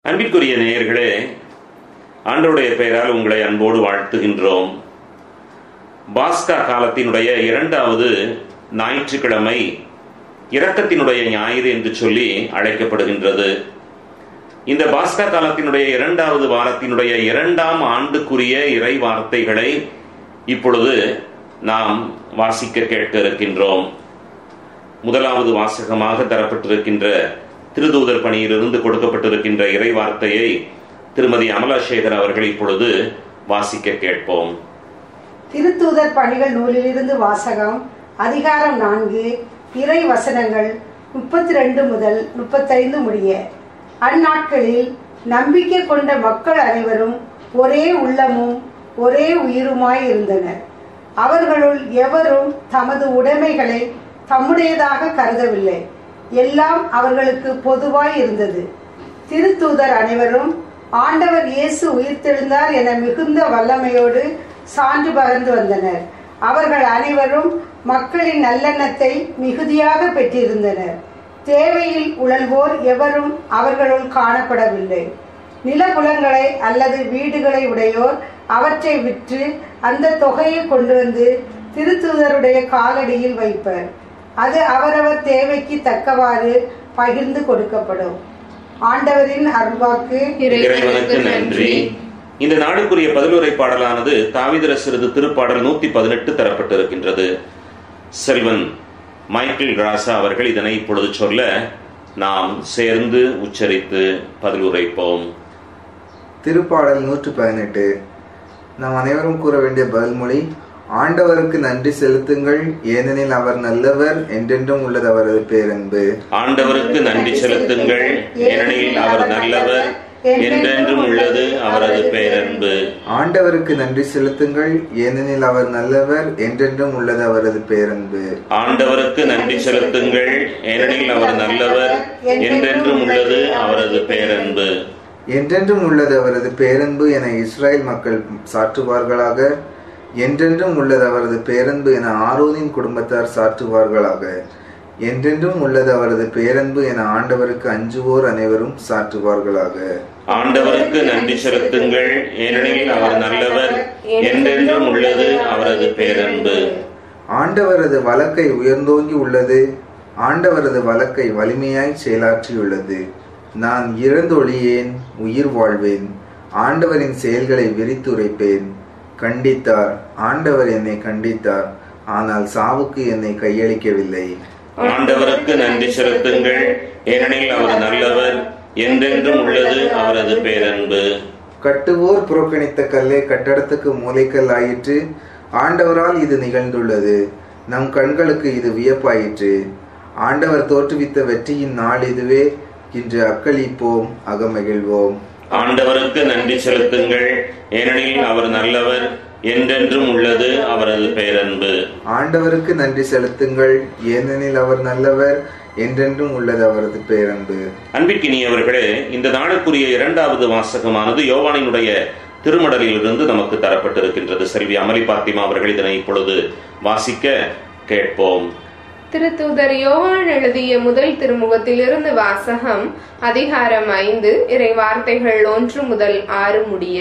அன்பிற்குரிய நேயர்களே ஆண்டவருடைய பெயரால் உங்களை அன்போடு வாழ்த்துகின்றோம் பாஸ்கா காலத்தினுடைய இரண்டாவது ஞாயிற்றுக்கிழமை இரக்கத்தினுடைய ஞாயிறு என்று சொல்லி அழைக்கப்படுகின்றது இந்த பாஸ்கா காலத்தினுடைய இரண்டாவது வாரத்தினுடைய இரண்டாம் ஆண்டுக்குரிய இறை வார்த்தைகளை இப்பொழுது நாம் வாசிக்க கேட்க இருக்கின்றோம் முதலாவது வாசகமாக தரப்பட்டிருக்கின்ற திருதூதர் பணியிலிருந்து கொடுக்கப்பட்டிருக்கின்ற இறை வார்த்தையை திருமதி அமலாசேகர் அவர்கள் இப்பொழுது வாசிக்க கேட்போம் திருத்தூதர் பணிகள் நூலிலிருந்து வாசகம் அதிகாரம் நான்கு இறை வசனங்கள் முப்பத்தி ரெண்டு முதல் முப்பத்தைந்து முடிய அந்நாட்களில் நம்பிக்கை கொண்ட மக்கள் அனைவரும் ஒரே உள்ளமும் ஒரே உயிருமாய் இருந்தனர் அவர்களுள் எவரும் தமது உடைமைகளை தம்முடையதாக கருதவில்லை எல்லாம் அவர்களுக்கு பொதுவாய் இருந்தது திருத்தூதர் அனைவரும் ஆண்டவர் இயேசு உயிர்த்தெழுந்தார் என மிகுந்த வல்லமையோடு சான்று பகர்ந்து வந்தனர் அவர்கள் அனைவரும் மக்களின் நல்லெண்ணத்தை மிகுதியாக பெற்றிருந்தனர் தேவையில் உழல்வோர் எவரும் அவர்களுள் காணப்படவில்லை நிலபுலங்களை அல்லது வீடுகளை உடையோர் அவற்றை விற்று அந்த தொகையை கொண்டு வந்து திருத்தூதருடைய காலடியில் வைப்பர் அது அவரவர் தேவைக்கு தக்கவாறு பகிர்ந்து கொடுக்கப்படும் ஆண்டவரின் அருள்வாக்கு இறைவனுக்கு நன்றி இந்த நாளுக்குரிய பதிலுரை பாடலானது தாவிதர சிறிது திருப்பாடல் நூத்தி பதினெட்டு தரப்பட்டிருக்கின்றது செல்வன் மைக்கேல் ராசா அவர்கள் இதனை இப்பொழுது சொல்ல நாம் சேர்ந்து உச்சரித்து பதிலுரைப்போம் திருப்பாடல் நூற்று பதினெட்டு நாம் அனைவரும் கூற வேண்டிய பதில்மொழி ஆண்டவருக்கு நன்றி செலுத்துங்கள் ஏனெனில் அவர் நல்லவர் என்றென்றும் உள்ளது அவரது பேரன்பு ஆண்டவருக்கு நன்றி செலுத்துங்கள் ஏனெனில் அவர் நல்லவர் என்றென்றும் உள்ளது அவரது பேரன்பு ஆண்டவருக்கு நன்றி செலுத்துங்கள் ஏனெனில் அவர் நல்லவர் என்றென்றும் உள்ளது அவரது பேரன்பு ஆண்டவருக்கு நன்றி செலுத்துங்கள் ஏனெனில் அவர் நல்லவர் என்றென்றும் உள்ளது அவரது பேரன்பு என்றென்றும் உள்ளது அவரது பேரன்பு என இஸ்ராயல் மக்கள் சாற்றுவார்களாக என்றென்றும் உள்ளது அவரது பேரன்பு என ஆரோனின் குடும்பத்தார் சாற்றுவார்களாக என்றென்றும் உள்ளது அவரது பேரன்பு என ஆண்டவருக்கு அஞ்சுவோர் அனைவரும் சாற்றுவார்களாக ஆண்டவருக்கு நன்றி செலுத்துங்கள் ஏனெனில் அவர் நல்லவர் என்றென்றும் உள்ளது அவரது பேரன்பு ஆண்டவரது வழக்கை உயர்ந்தோங்கி உள்ளது ஆண்டவரது வழக்கை வலிமையாய் செயலாற்றியுள்ளது நான் இறந்தொழியேன் உயிர் வாழ்வேன் ஆண்டவரின் செயல்களை விரித்துரைப்பேன் கண்டித்தார் ஆண்டவர் என்னை கண்டித்தார் ஆனால் சாவுக்கு என்னை கையளிக்கவில்லை ஆண்டவருக்கு நன்றி செலுத்துங்கள் ஏனெனில் அவர் நல்லவர் என்றென்றும் உள்ளது அவரது பேரன்பு கட்டுவோர் புறக்கணித்த கல்லே கட்டடத்துக்கு மூலைக்கல் ஆயிற்று ஆண்டவரால் இது நிகழ்ந்துள்ளது நம் கண்களுக்கு இது வியப்பாயிற்று ஆண்டவர் தோற்றுவித்த வெற்றியின் நாள் இதுவே இன்று அக்களிப்போம் அகமகிழ்வோம் ஆண்டவருக்கு நன்றி செலுத்துங்கள் ஏனெனில் அவர் நல்லவர் என்றென்றும் உள்ளது அவரது பேரன்பு ஆண்டவருக்கு நன்றி செலுத்துங்கள் ஏனெனில் அவர் நல்லவர் என்றென்றும் உள்ளது அவரது பேரன்பு அன்பிற்கினியவர்களே இந்த நாளுக்குரிய இரண்டாவது வாசகமானது யோவானினுடைய திருமடலிலிருந்து நமக்கு தரப்பட்டிருக்கின்றது செல்வி அமளி பாத்திமா அவர்கள் இதனை இப்பொழுது வாசிக்க கேட்போம் திருத்தூதர் யோவான் எழுதிய முதல் திருமுகத்திலிருந்து வாசகம் அதிகாரம் ஐந்து இறை வார்த்தைகள் ஒன்று முதல் ஆறு முடிய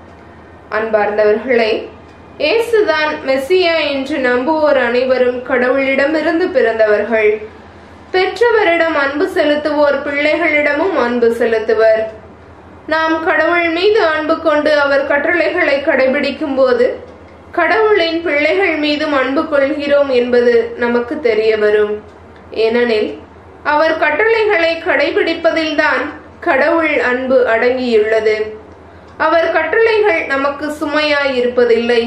அன்பார்ந்தவர்களே இயேசுதான் மெஸ்ஸியா என்று நம்புவோர் அனைவரும் கடவுளிடமிருந்து பிறந்தவர்கள் பெற்றவரிடம் அன்பு செலுத்துவோர் பிள்ளைகளிடமும் அன்பு செலுத்துவர் நாம் கடவுள் மீது அன்பு கொண்டு அவர் கட்டளைகளை கடைபிடிக்கும் போது கடவுளின் பிள்ளைகள் மீதும் அன்பு கொள்கிறோம் என்பது நமக்கு தெரிய வரும் ஏனெனில் அவர் கட்டளைகளை கடைபிடிப்பதில்தான் கடவுள் அன்பு அடங்கியுள்ளது அவர் கட்டளைகள் நமக்கு சுமையாய் இருப்பதில்லை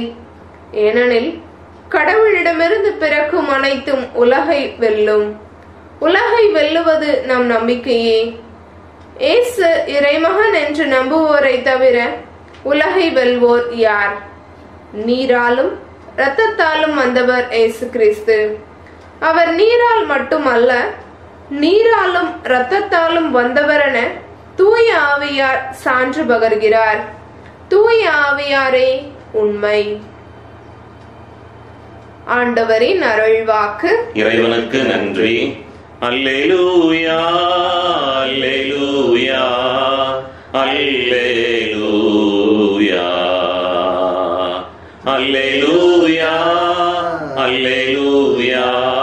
ஏனெனில் கடவுளிடமிருந்து பிறக்கும் அனைத்தும் உலகை வெல்லும் உலகை வெல்லுவது நம் நம்பிக்கையே இயேசு இறைமகன் என்று நம்புவோரை தவிர உலகை வெல்வோர் யார் நீராலும் இரத்தத்தாலும் வந்தவர் இயேசு கிறிஸ்து அவர் நீரால் மட்டுமல்ல நீராலும் இரத்தத்தாலும் வந்தவரென தூய ஆவியார் சான்று பகர்கிறார் தூய ஆவியாரே உண்மை ஆண்டவரின் அருள்வாக்கு இறைவனுக்கு நன்றி அல்லேலூயா அல்லேலூயா அல்லேலூயா அல்லேலூயா அல்லேலூயா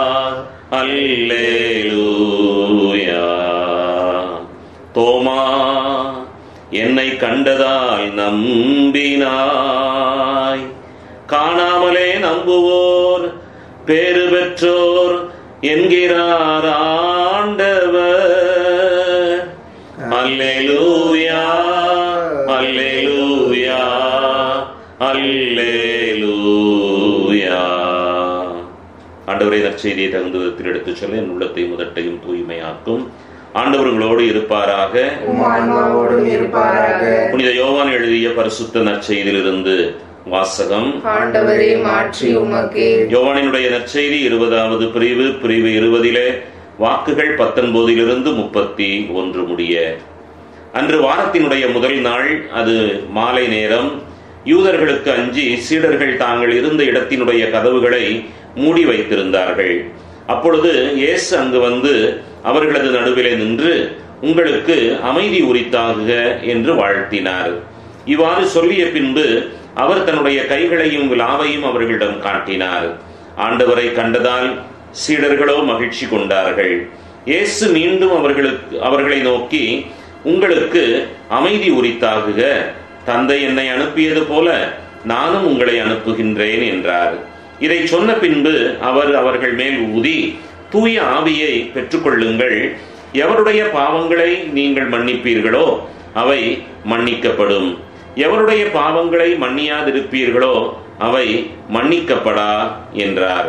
அல்லேலூயா தோமா என்னை கண்டதால் நம்பினாய் காணாமலே நம்புவோர் பேறு பெற்றோர் என்கிறார் ஆண்டவர் அல்லேலூயா அல்லேலூயா அல்லேலூயா ஆண்டவரை நற்செய்தியை தகுந்த விதத்தில் எடுத்துச் சொல்ல என் உள்ளத்தை முதட்டையும் தூய்மையாக்கும் ஆண்டவர் உங்களோடு இருப்பாராக உம் ஆன்மாவோடும் இருப்பாராக புனித யோவான் எழுதிய பரிசுத்த நற்செய்தியிலிருந்து வாசகம் ஆண்டவரே மாற்றி உமக்கே யோவானினுடைய நற்செய்தி இருபதாவது பிரிவு பிரிவு இருபதிலே வாக்குகள் பத்தொன்பதிலிருந்து முப்பத்தி ஒன்று முடிய அன்று வாரத்தினுடைய முதல் நாள் அது மாலை நேரம் யூதர்களுக்கு அஞ்சி சீடர்கள் தாங்கள் இருந்த இடத்தினுடைய கதவுகளை மூடி வைத்திருந்தார்கள் அப்பொழுது இயேசு அங்கு வந்து அவர்களது நடுவிலே நின்று உங்களுக்கு அமைதி உரித்தாகுக என்று வாழ்த்தினார் இவ்வாறு சொல்லிய பின்பு அவர் தன்னுடைய கைகளையும் விலாவையும் அவர்களிடம் காட்டினார் ஆண்டவரை கண்டதால் சீடர்களோ மகிழ்ச்சி கொண்டார்கள் இயேசு மீண்டும் அவர்களுக்கு அவர்களை நோக்கி உங்களுக்கு அமைதி உரித்தாகுக தந்தை என்னை அனுப்பியது போல நானும் உங்களை அனுப்புகின்றேன் என்றார் இதை சொன்ன பின்பு அவர் அவர்கள் மேல் ஊதி தூய ஆவியை பெற்றுக்கொள்ளுங்கள் எவருடைய பாவங்களை நீங்கள் மன்னிப்பீர்களோ அவை மன்னிக்கப்படும் எவருடைய பாவங்களை மன்னியாதிருப்பீர்களோ அவை மன்னிக்கப்படா என்றார்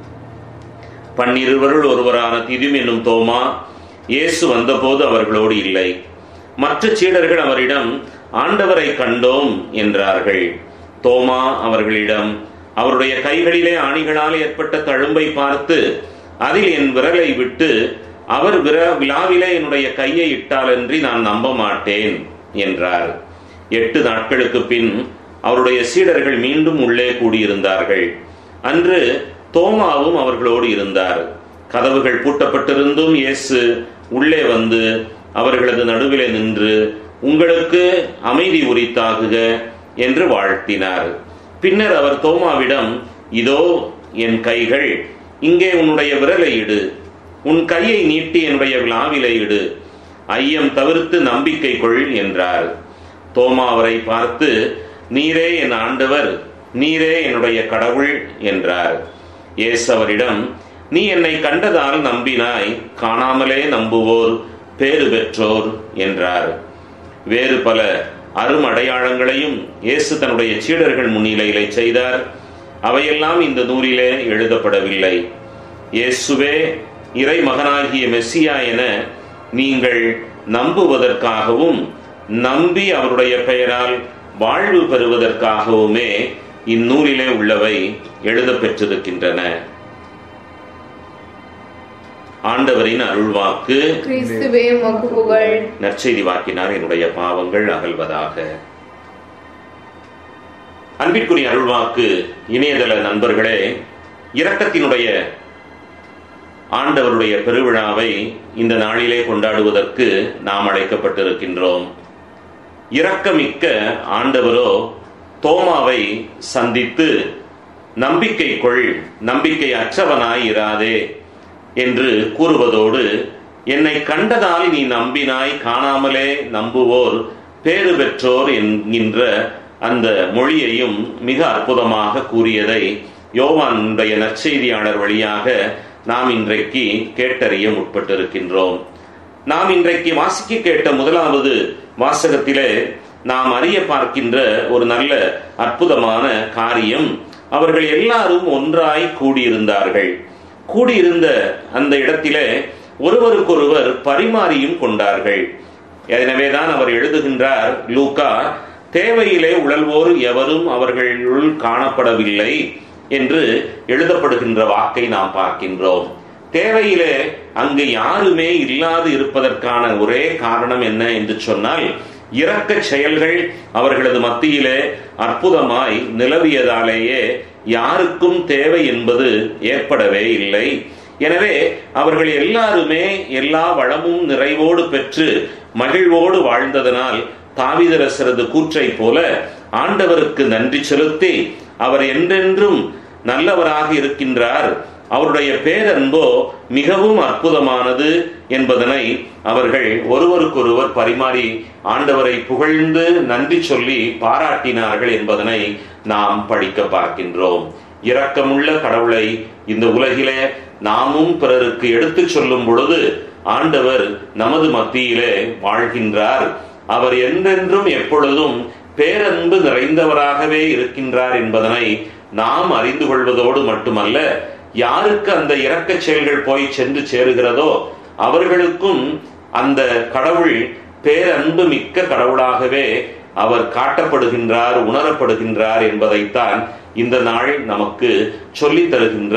பன்னிருவருள் ஒருவரான திதும் என்னும் தோமா இயேசு வந்தபோது அவர்களோடு இல்லை மற்ற சீடர்கள் அவரிடம் ஆண்டவரை கண்டோம் என்றார்கள் தோமா அவர்களிடம் அவருடைய கைகளிலே ஆணிகளால் ஏற்பட்ட தழும்பை பார்த்து அதில் என் விரலை விட்டு அவர் விர விழாவிலே என்னுடைய கையை இட்டாலன்றி நான் நம்ப மாட்டேன் என்றார் எட்டு நாட்களுக்கு பின் அவருடைய சீடர்கள் மீண்டும் உள்ளே கூடியிருந்தார்கள் அன்று தோமாவும் அவர்களோடு இருந்தார் கதவுகள் பூட்டப்பட்டிருந்தும் இயேசு உள்ளே வந்து அவர்களது நடுவிலே நின்று உங்களுக்கு அமைதி உரித்தாகுக என்று வாழ்த்தினார் பின்னர் அவர் தோமாவிடம் இதோ என் கைகள் இங்கே உன்னுடைய விரலை இடு உன் கையை நீட்டி என்னுடைய விழாவிலை இடு ஐயம் தவிர்த்து நம்பிக்கை கொள் என்றார் தோமா அவரை பார்த்து நீரே என் ஆண்டவர் நீரே என்னுடைய கடவுள் என்றார் இயேசு அவரிடம் நீ என்னை கண்டதால் நம்பினாய் காணாமலே நம்புவோர் பேறு பெற்றோர் என்றார் வேறு பல அரும் அடையாளங்களையும் இயேசு தன்னுடைய சீடர்கள் முன்னிலையிலே செய்தார் அவையெல்லாம் இந்த நூலிலே எழுதப்படவில்லை இயேசுவே இறை மகனாகிய மெஸ்ஸியா என நீங்கள் நம்புவதற்காகவும் நம்பி அவருடைய பெயரால் வாழ்வு பெறுவதற்காகவுமே இந்நூலிலே உள்ளவை எழுதப் பெற்றிருக்கின்றன ஆண்டவரின் அருள்வாக்கு கிறிஸ்துவே உமக்கு புகழ் நற்செய்தி வாக்கினார் என்னுடைய பாவங்கள் அகல்வதாக அன்பிற்குரிய அருள்வாக்கு இணையதள நண்பர்களே இரக்கத்தினுடைய ஆண்டவருடைய பெருவிழாவை இந்த நாளிலே கொண்டாடுவதற்கு நாம் அழைக்கப்பட்டிருக்கின்றோம் இரக்கமிக்க ஆண்டவரோ தோமாவை சந்தித்து நம்பிக்கை கொள் நம்பிக்கை அற்றவனாய் இராதே என்று கூறுவதோடு என்னை கண்டதால் நீ நம்பினாய் காணாமலே நம்புவோர் பேறு பெற்றோர் என்கின்ற அந்த மொழியையும் மிக அற்புதமாக கூறியதை யோவானுடைய நற்செய்தியாளர் வழியாக நாம் இன்றைக்கு கேட்டறிய முற்பட்டிருக்கின்றோம் நாம் இன்றைக்கு வாசிக்க கேட்ட முதலாவது வாசகத்திலே நாம் அறிய பார்க்கின்ற ஒரு நல்ல அற்புதமான காரியம் அவர்கள் எல்லாரும் ஒன்றாய் கூடியிருந்தார்கள் கூடியிருந்த அந்த இடத்திலே ஒருவருக்கொருவர் பரிமாறியும் கொண்டார்கள் எனவேதான் அவர் எழுதுகின்றார் லூக்கா தேவையிலே உழல்வோர் எவரும் அவர்களுள் காணப்படவில்லை என்று எழுதப்படுகின்ற வாக்கை நாம் பார்க்கின்றோம் தேவையிலே அங்கு யாருமே இல்லாது இருப்பதற்கான ஒரே காரணம் என்ன என்று சொன்னால் இரக்க செயல்கள் அவர்களது மத்தியிலே அற்புதமாய் நிலவியதாலேயே யாருக்கும் தேவை என்பது ஏற்படவே இல்லை எனவே அவர்கள் எல்லாருமே எல்லா வளமும் நிறைவோடு பெற்று மகிழ்வோடு வாழ்ந்ததனால் தாவிதரசரது கூற்றை போல ஆண்டவருக்கு நன்றி செலுத்தி அவர் என்றென்றும் நல்லவராக இருக்கின்றார் அவருடைய பேரன்போ மிகவும் அற்புதமானது என்பதனை அவர்கள் ஒருவருக்கொருவர் பரிமாறி ஆண்டவரை புகழ்ந்து நன்றி சொல்லி பாராட்டினார்கள் என்பதனை நாம் படிக்க பார்க்கின்றோம் இரக்கமுள்ள கடவுளை இந்த உலகிலே நாமும் பிறருக்கு எடுத்துச் சொல்லும் பொழுது ஆண்டவர் நமது மத்தியிலே வாழ்கின்றார் அவர் என்றென்றும் எப்பொழுதும் பேரன்பு நிறைந்தவராகவே இருக்கின்றார் என்பதனை நாம் அறிந்து கொள்வதோடு மட்டுமல்ல யாருக்கு அந்த இரக்க செயல்கள் போய் சென்று சேருகிறதோ அவர்களுக்கும் அந்த கடவுள் பேரன்பு மிக்க கடவுளாகவே அவர் காட்டப்படுகின்றார் உணரப்படுகின்றார் என்பதைத்தான் இந்த நாள் நமக்கு சொல்லித் தருகின்ற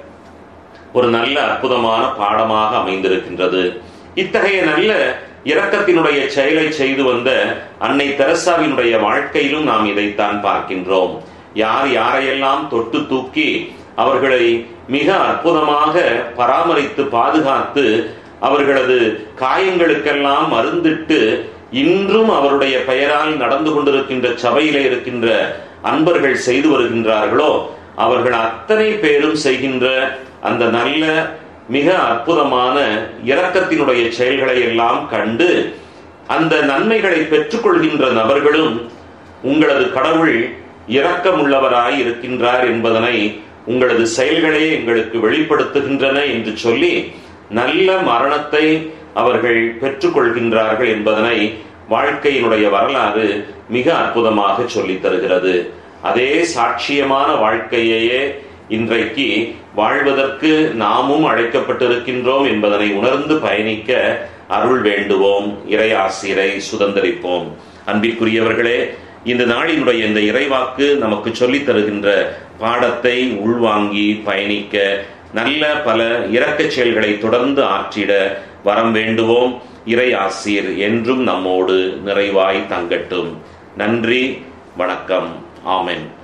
ஒரு நல்ல அற்புதமான பாடமாக அமைந்திருக்கின்றது இத்தகைய நல்ல இரக்கத்தினுடைய செயலை செய்து வந்த அன்னை தெரசாவினுடைய வாழ்க்கையிலும் நாம் இதைத்தான் பார்க்கின்றோம் யார் யாரையெல்லாம் தொட்டு தூக்கி அவர்களை மிக அற்புதமாக பராமரித்து பாதுகாத்து அவர்களது காயங்களுக்கெல்லாம் மருந்திட்டு இன்றும் அவருடைய பெயரால் நடந்து கொண்டிருக்கின்ற சபையிலே இருக்கின்ற அன்பர்கள் செய்து வருகின்றார்களோ அவர்கள் அத்தனை பேரும் செய்கின்ற அந்த நல்ல மிக அற்புதமான இரக்கத்தினுடைய செயல்களை எல்லாம் கண்டு அந்த நன்மைகளை பெற்றுக்கொள்கின்ற நபர்களும் உங்களது கடவுள் இரக்கமுள்ளவராய் இருக்கின்றார் என்பதனை உங்களது செயல்களே எங்களுக்கு வெளிப்படுத்துகின்றன என்று சொல்லி நல்ல மரணத்தை அவர்கள் பெற்றுக்கொள்கின்றார்கள் என்பதனை வாழ்க்கையினுடைய வரலாறு மிக அற்புதமாக சொல்லித் தருகிறது அதே சாட்சியமான வாழ்க்கையையே இன்றைக்கு வாழ்வதற்கு நாமும் அழைக்கப்பட்டிருக்கின்றோம் என்பதனை உணர்ந்து பயணிக்க அருள் வேண்டுவோம் இறையாசிரை சுதந்திரிப்போம் அன்பிற்குரியவர்களே இந்த நாளினுடைய இந்த இறைவாக்கு நமக்கு சொல்லித் தருகின்ற பாடத்தை உள்வாங்கி பயணிக்க நல்ல பல இரக்கச் செயல்களை தொடர்ந்து ஆற்றிட வரம் வேண்டுவோம் இறை ஆசீர் என்றும் நம்மோடு நிறைவாய் தங்கட்டும் நன்றி வணக்கம் ஆமென்